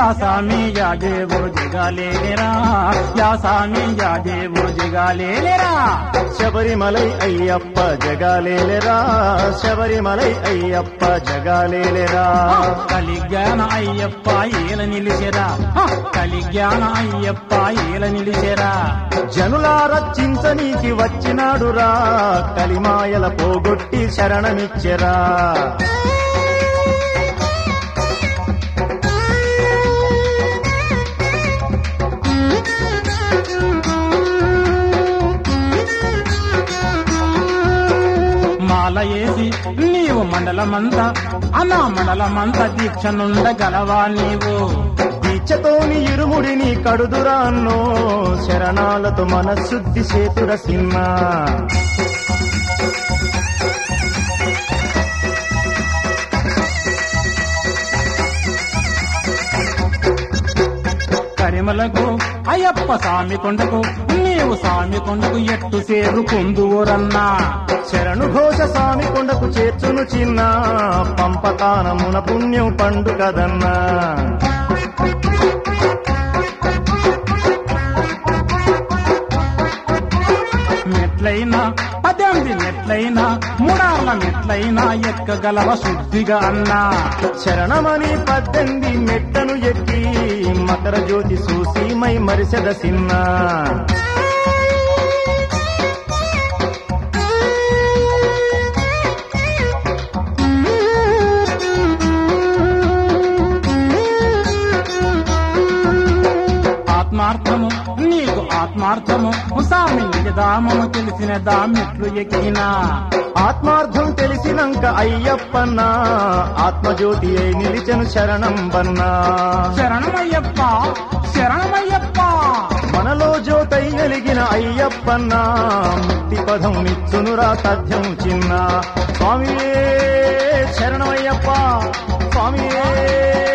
యాసామి యాదేవో జగాలేరా యాసామి యాదేవో జగాలేరా శబరిమలై అయ్యప్ప జగాలేలెరా శబరిమలై అయ్యప్ప జగాలేలెరా కలిజ్ఞాన అయ్యప్ప ఏల నిలిచెరా కలిజ్ఞాన అయ్యప్ప ఏల నిలిచెరా జనులారచించనీకి వచ్చినాడురా కలిమాయల పోగొట్టి శరణమిచ్చెరా మాల వేసి నీవు మండలమంతా అనా మండలమంతా దీక్ష నుండగలవా నీవు దీక్షతోని ఇరుముడిని కడుదురాన్నో శరణాలతో మనశుద్ధి చేతుర సినిమా కరిమలకు అయ్యప్ప స్వామి కొండకు నీవు స్వామి కొండకు ఎట్టు చేరుకుందువురన్నా శరణు ఘోష స్వామి కొండకు చేర్చును చిన్న పంపతానమున పుణ్యం పండు కదన్నా మెట్లైనా పద్దెనిమిది మెట్లైనా మూడార్ల మెట్లైనా ఎక్కగలవ శుద్ధిగా అన్నా శరణమని పద్దెనిమిది మెట్టను ఎక్కి మకర జ్యోతి చూసి మై మరిసెద సిన్న ఆత్మార్థము నీకు ఆత్మార్థము స్వామి నిజదామము తెలిసిన దా మెట్లు ఎక్కినా ఆత్మార్థం తెలిసినంక అయ్యప్పన్న ఆత్మజ్యోతి అయి నిలిచెను శరణం బన్నా శరణమయ్యప్ప శరణమయ్యప్ప మనలో జ్యోతై వెలిగిన అయ్యప్పన్న ముక్తి పదం నిచ్చునురా తథ్యం చిన్న స్వామియే శరణమయ్యప్ప స్వామియే